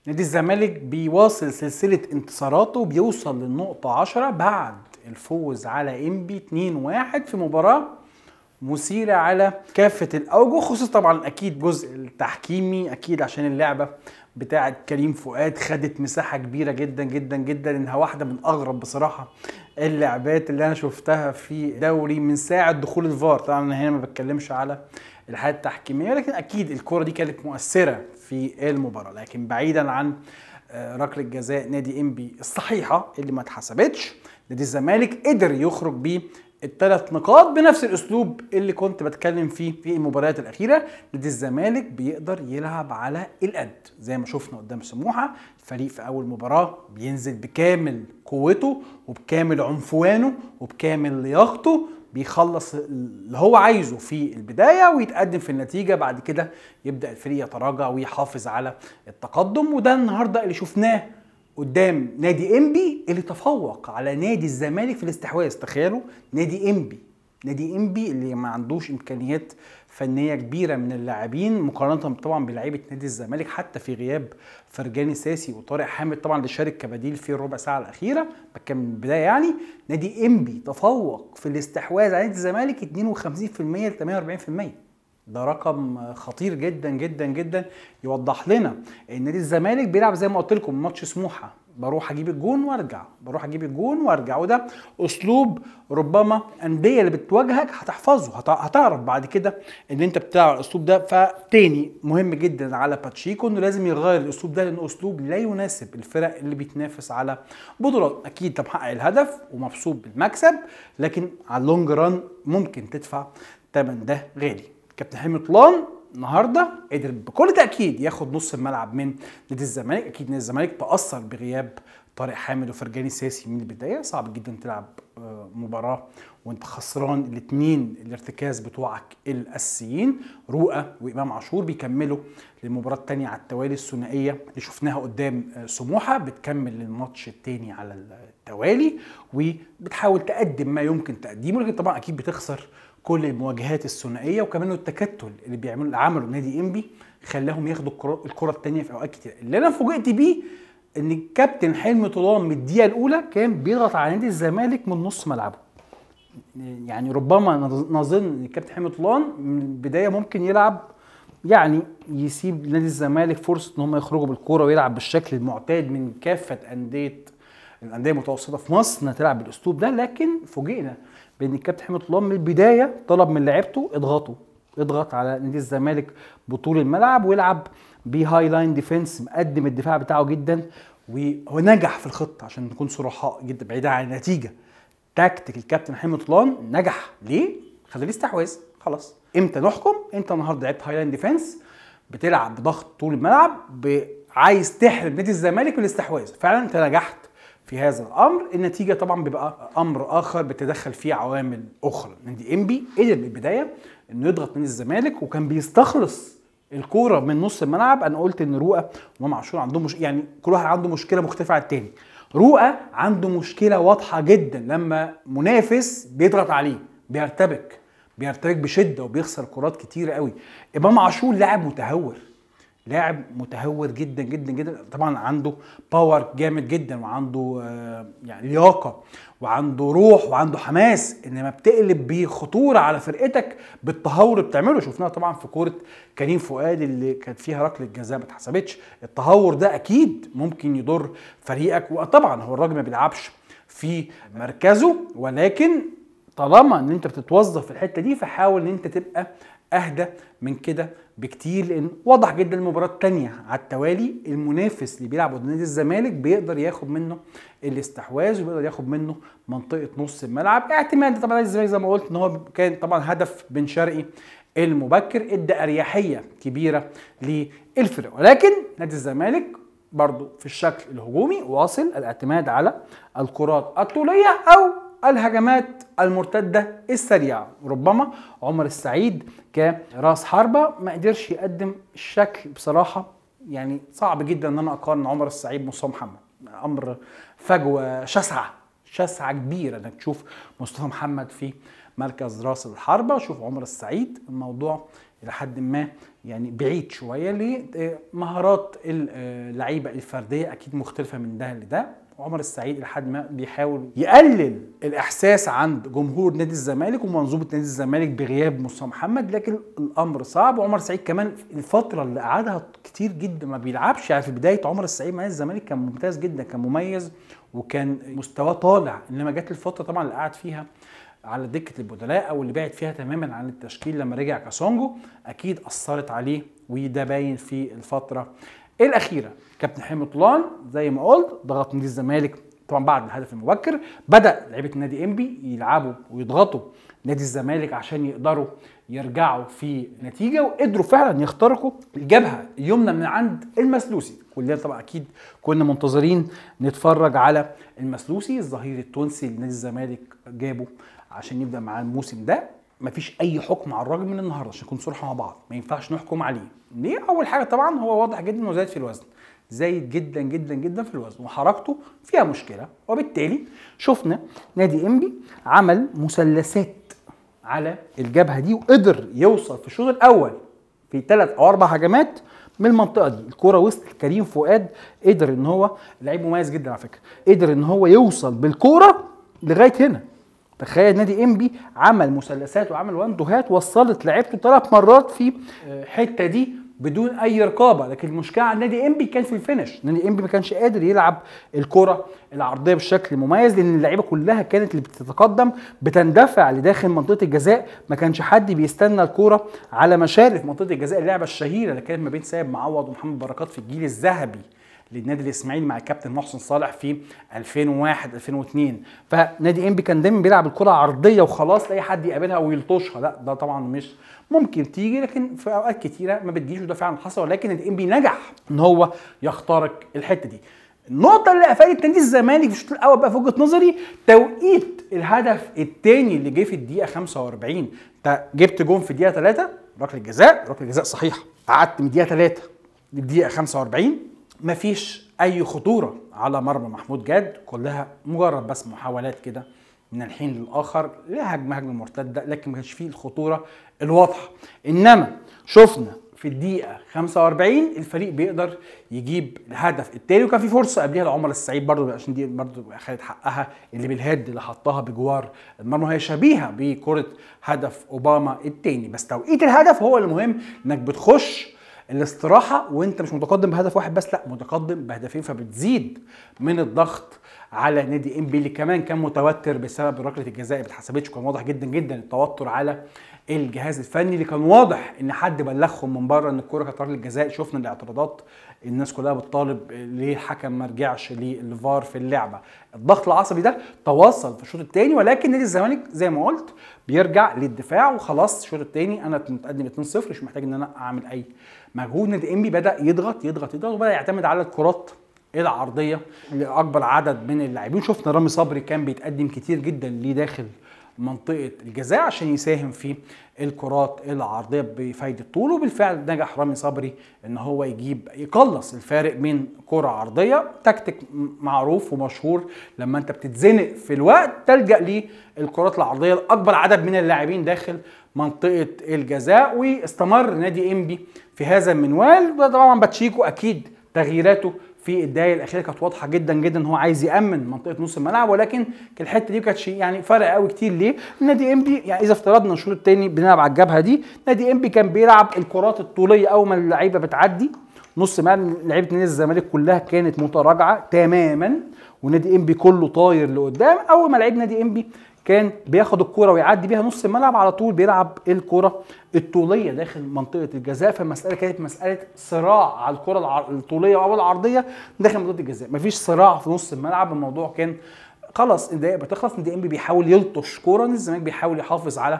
نادي الزمالك بيواصل سلسلة انتصاراته بيوصل للنقطة 10 بعد الفوز على انبي 2-1 في مباراة مثيرة على كافة الأوجه خصوصا طبعا أكيد جزء التحكيمي أكيد عشان اللعبة بتاعة كريم فؤاد خدت مساحة كبيرة جدا جدا جدا إنها واحدة من أغرب بصراحة اللعبات اللي أنا شفتها في دوري من ساعة دخول الفار طبعا أنا هنا ما بتكلمش على الحالة التحكيمية لكن أكيد الكرة دي كانت مؤثرة في المباراة لكن بعيدا عن آه، ركلة جزاء نادي انبي الصحيحة اللي ما اتحسبتش نادي الزمالك قدر يخرج بيه الثلاث نقاط بنفس الاسلوب اللي كنت بتكلم فيه في المباريات الاخيره نادي الزمالك بيقدر يلعب على القد زي ما شفنا قدام سموحه الفريق في اول مباراه بينزل بكامل قوته وبكامل عنفوانه وبكامل لياقته بيخلص اللي هو عايزه في البدايه ويتقدم في النتيجه بعد كده يبدا الفريق يتراجع ويحافظ على التقدم وده النهارده اللي شفناه قدام نادي انبي اللي تفوق على نادي الزمالك في الاستحواذ تخيلوا نادي انبي نادي انبي اللي ما عندوش امكانيات فنيه كبيره من اللاعبين مقارنه طبعا بلعيبه نادي الزمالك حتى في غياب فرجاني ساسي وطارق حامد طبعا اللي شارك كبديل في الربع ساعه الاخيره بتكلم من البدايه يعني نادي انبي تفوق في الاستحواذ على نادي الزمالك 52% ل 48% ده رقم خطير جدا جدا جدا يوضح لنا ان نادي الزمالك بيلعب زي ما قلت لكم ماتش سموحه بروح اجيب الجون وارجع بروح اجيب الجون وارجع وده اسلوب ربما الانديه اللي بتواجهك هتحفظه هت- هتعرف بعد كده ان انت بتلعب الاسلوب ده فتاني مهم جدا على باتشيكو انه لازم يغير الاسلوب ده لانه اسلوب لا يناسب الفرق اللي بيتنافس على بطولات اكيد انت محقق الهدف ومبسوط بالمكسب لكن على اللونج ران ممكن تدفع ثمن ده غالي كابتن حلمي طولان النهارده قدر بكل تاكيد ياخد نص الملعب من نادي الزمالك اكيد نادي الزمالك تاثر بغياب طارق حامد وفرجاني ساسي من البدايه صعب جدا تلعب آه، مباراه وانت خسران الاثنين الارتكاز بتوعك الاساسيين رؤى وامام عاشور بيكملوا للمباراه الثانيه على التوالي الثنائيه اللي شفناها قدام آه، سموحه بتكمل للماتش الثاني على التوالي وبتحاول تقدم ما يمكن تقديمه لكن طبعا اكيد بتخسر كل المواجهات الثنائيه وكمان التكتل اللي بيعملوا اللي عمله نادي انبي خلاهم ياخدوا الكرة- الكره الثانيه في اوقات كتير اللي انا فوجئت بيه ان الكابتن حلمي طولان من الدقيقه الاولى كان بيضغط على نادي الزمالك من نص ملعبه يعني ربما نظ- نظن ان الكابتن حلمي طولان من البدايه ممكن يلعب يعني يسيب نادي الزمالك فرصه ان هم يخرجوا بالكوره ويلعب بالشكل المعتاد من كافه انديه الانديه المتوسطه في مصر انها تلعب بالاسلوب ده لكن فوجئنا بان الكابتن حمد طلاب من البدايه طلب من لعيبته اضغطوا اضغط على نادي الزمالك بطول الملعب ويلعب بهاي لاين ديفense مقدم الدفاع بتاعه جدا وهو نجح في الخطه عشان نكون صرحاء جدا بعيدا عن النتيجه تكتيك الكابتن حلمي طولان نجح ليه؟ خلى ليه استحواذ خلاص امتى نحكم؟ انت النهارده لعبت هاي لاين ديفense بتلعب بضغط طول الملعب ب- عايز تحرم نادي الزمالك من الاستحواذ فعلا انت نجحت في هذا الامر النتيجه طبعا بيبقى امر اخر بتدخل فيه عوامل اخرى نادي انبي قدر من البدايه انه يضغط نادي الزمالك وكان بيستخلص الكوره من نص الملعب انا قلت ان رؤى وامام عاشور عندهم مش يعني كل واحد عنده مشكله مختلفه عن التاني رؤى عنده مشكله واضحه جدا لما منافس بيضغط عليه بيرتبك بيرتبك بشده وبيخسر كرات كتيره قوي امام عاشور لاعب متهور لاعب متهور جدا جدا جدا طبعا عنده باور جامد جدا وعنده آه، يعني لياقه وعنده روح وعنده حماس انما بتقلب بخطوره على فرقتك بالتهور اللي بتعمله شفناها طبعا في كوره كريم فؤاد اللي كانت فيها ركله جزاء ما اتحسبتش التهور ده اكيد ممكن يضر فريقك وطبعا هو الراجل ما بيلعبش في مركزه ولكن طالما ان انت بتتوظف في الحته دي فحاول ان انت تبقى اهدى من كده بكتير لان واضح جدا المباراه الثانيه على التوالي المنافس اللي بيلعب قدام نادي الزمالك بيقدر ياخد منه الاستحواذ وبيقدر ياخد منه منطقه نص الملعب اعتماد طبعا نادي الزمالك زي ما قلت ان هو كان طبعا هدف بن شرقي المبكر ادى اريحيه كبيره للفرق ولكن نادي الزمالك برضو في الشكل الهجومي واصل الاعتماد على الكرات الطوليه او الهجمات المرتده السريعه ربما عمر السعيد كراس حربه ما قدرش يقدم الشكل بصراحه يعني صعب جدا ان انا اقارن عمر السعيد بمصطفى محمد امر فجوه شاسعه شاسعه كبيره انك تشوف مصطفى محمد في مركز راس الحربه شوف عمر السعيد الموضوع الى حد ما يعني بعيد شويه لمهارات اللعيبه الفرديه اكيد مختلفه من ده لده عمر السعيد لحد ما بيحاول يقلل الاحساس عند جمهور نادي الزمالك ومنظومه نادي الزمالك بغياب مصطفى محمد لكن الامر صعب وعمر السعيد كمان الفتره اللي قعدها كتير جدا ما بيلعبش يعني في بدايه عمر السعيد مع الزمالك كان ممتاز جدا كان مميز وكان مستواه طالع انما جت الفتره طبعا اللي قعد فيها على دكه البدلاء او اللي بعد فيها تماما عن التشكيل لما رجع كاسونجو اكيد اثرت عليه وده باين في الفتره الاخيره كابتن حلمي طولان زي ما قلت ضغط نادي الزمالك طبعا بعد الهدف المبكر بدا لعيبه النادي انبي يلعبوا ويضغطوا نادي الزمالك عشان يقدروا يرجعوا في نتيجه وقدروا فعلا يخترقوا الجبهه اليمنى من عند المسلوسي كلنا طبعا اكيد كنا منتظرين نتفرج على المسلوسي الظهير التونسي اللي نادي الزمالك جابه عشان يبدا معاه الموسم ده مفيش اي حكم على الراجل من النهارده عشان نكون صراحه مع بعض ما ينفعش نحكم عليه ليه اول حاجه طبعا هو واضح جدا انه زايد في الوزن زايد جدا جدا جدا في الوزن وحركته فيها مشكله وبالتالي شفنا نادي انبي عمل مثلثات على الجبهه دي وقدر يوصل في الشوط الاول في ثلاث او اربع هجمات من المنطقه دي الكوره وصلت كريم فؤاد قدر ان هو لعيب مميز جدا على فكره قدر ان هو يوصل بالكوره لغايه هنا تخيل نادي انبي عمل مثلثات وعمل واندوهات وصلت لعيبته ثلاث مرات في الحته دي بدون اي رقابه لكن المشكله على نادي انبي كان في الفينش نادي انبي ما كانش قادر يلعب الكره العرضيه بشكل مميز لان اللعيبه كلها كانت اللي بتتقدم بتندفع لداخل منطقه الجزاء ما كانش حد بيستنى الكره على مشارف منطقه الجزاء اللعبه الشهيره اللي كانت ما بين سيد معوض ومحمد بركات في الجيل الذهبي للنادي الاسماعيلي مع الكابتن محسن صالح في 2001 2002 فنادي انبي كان دايما بيلعب الكره عرضيه وخلاص لاي حد يقابلها ويلطشها لا ده طبعا مش ممكن تيجي لكن في اوقات كتيره ما بتجيش وده فعلا حصل ولكن نادي انبي نجح ان هو يخترق الحته دي النقطة اللي قفلت نادي الزمالك في الشوط الأول بقى في وجهة نظري توقيت الهدف الثاني اللي جه في الدقيقة 45 انت جبت جون في الدقيقة 3 ركلة جزاء ركلة جزاء صحيحة قعدت من الدقيقة 3 للدقيقة 45 مفيش اي خطوره على مرمى محمود جاد كلها مجرد بس محاولات كده من الحين للاخر لهجمه هجمه مرتده لكن ما كانش فيه الخطوره الواضحه انما شفنا في الدقيقة 45 الفريق بيقدر يجيب الهدف التاني وكان في فرصة قبلها لعمر السعيد برضه عشان دي برضه خدت حقها اللي بالهيد اللي حطها بجوار المرمى هي شبيهة بكرة هدف أوباما التاني بس توقيت الهدف هو المهم إنك بتخش الاستراحه وانت مش متقدم بهدف واحد بس لا متقدم بهدفين فبتزيد من الضغط على نادي انبي اللي كمان كان متوتر بسبب ركله الجزاء اللي ما اتحسبتش كان واضح جدا جدا التوتر على الجهاز الفني اللي كان واضح ان حد بلغهم من بره ان الكوره كانت ركله جزاء شفنا الاعتراضات الناس كلها بتطالب ليه الحكم ما رجعش للفار في اللعبه الضغط العصبي ده تواصل في الشوط الثاني ولكن نادي الزمالك زي ما قلت بيرجع للدفاع وخلاص الشوط الثاني انا متقدم 2-0 مش محتاج ان انا اعمل اي مجهود نادي انبي بدا يضغط يضغط يضغط وبدا يعتمد على الكرات العرضيه لاكبر عدد من اللاعبين شفنا رامي صبري كان بيتقدم كتير جدا ليه داخل منطقه الجزاء عشان يساهم في الكرات العرضيه بفايده طول وبالفعل نجح رامي صبري ان هو يجيب يقلص الفارق من كره عرضيه تكتيك معروف ومشهور لما انت بتتزنق في الوقت تلجا للكرات العرضيه لاكبر عدد من اللاعبين داخل منطقه الجزاء واستمر نادي انبي في هذا المنوال طبعا باتشيكو اكيد تغييراته في الدقايق الاخيره كانت واضحه جدا جدا ان هو عايز يامن منطقه نص الملعب ولكن الحته دي ما كانتش يعني فرق قوي كتير ليه؟ نادي انبي يعني اذا افترضنا الشوط الثاني بنلعب على الجبهه دي نادي انبي كان بيلعب الكرات الطوليه اول ما اللعيبه بتعدي نص ملعب لعيبه نادي الزمالك كلها كانت متراجعه تماما ونادي انبي كله طاير لقدام اول ما لعيب نادي انبي كان بياخد الكرة ويعدي بيها نص الملعب على طول بيلعب الكرة الطولية داخل منطقة الجزاء فالمسألة كانت مسألة صراع على الكرة الطولية أو العرضية داخل منطقة الجزاء مفيش صراع في نص الملعب الموضوع كان خلاص الدقايق بتخلص نادي انبي بيحاول يلطش كورة الزمالك بيحاول يحافظ على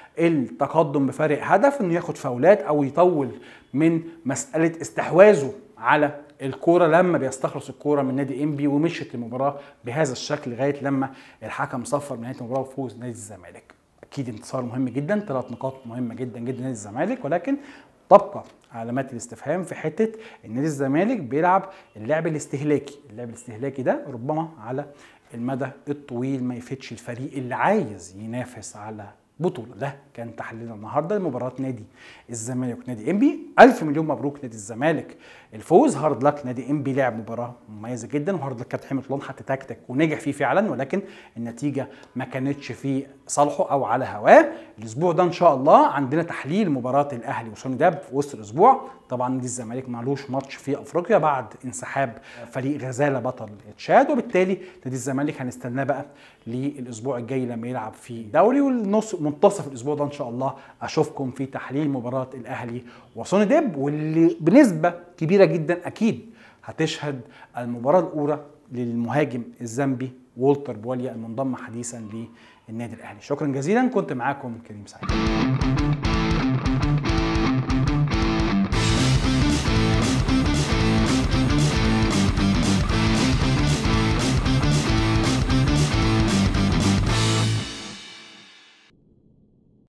التقدم بفارق هدف انه ياخد فاولات او يطول من مسألة استحواذه على الكوره لما بيستخلص الكوره من نادي انبي ومشت المباراه بهذا الشكل لغايه لما الحكم صفر نهايه المباراه وفوز نادي الزمالك. اكيد انتصار مهم جدا ثلاث نقاط مهمه جدا جدا نادي الزمالك ولكن تبقى علامات الاستفهام في حته ان نادي الزمالك بيلعب اللعب الاستهلاكي، اللعب الاستهلاكي ده ربما على المدى الطويل ما يفيدش الفريق اللي عايز ينافس على بطوله ده كان تحليلنا النهارده لمباراه نادي الزمالك ونادي انبي الف مليون مبروك نادي الزمالك الفوز هارد لك نادي انبي لعب مباراه مميزه جدا وهارد لك كابتن حمد طولان حتى تكتيك ونجح فيه فعلا ولكن النتيجه ما كانتش في صالحه او على هواه الاسبوع ده ان شاء الله عندنا تحليل مباراه الاهلي وسوني داب في وسط الاسبوع طبعا نادي الزمالك معلوش ماتش في افريقيا بعد انسحاب فريق غزاله بطل تشاد وبالتالي نادي الزمالك هنستناه بقى للاسبوع الجاي لما يلعب في دوري والنص منتصف الاسبوع ده ان شاء الله اشوفكم في تحليل مباراه الاهلي وسوني ديب واللي بنسبه كبيره جدا اكيد هتشهد المباراه الاولى للمهاجم الزامبي وولتر بواليا المنضم حديثا للنادي الاهلي شكرا جزيلا كنت معاكم كريم سعيد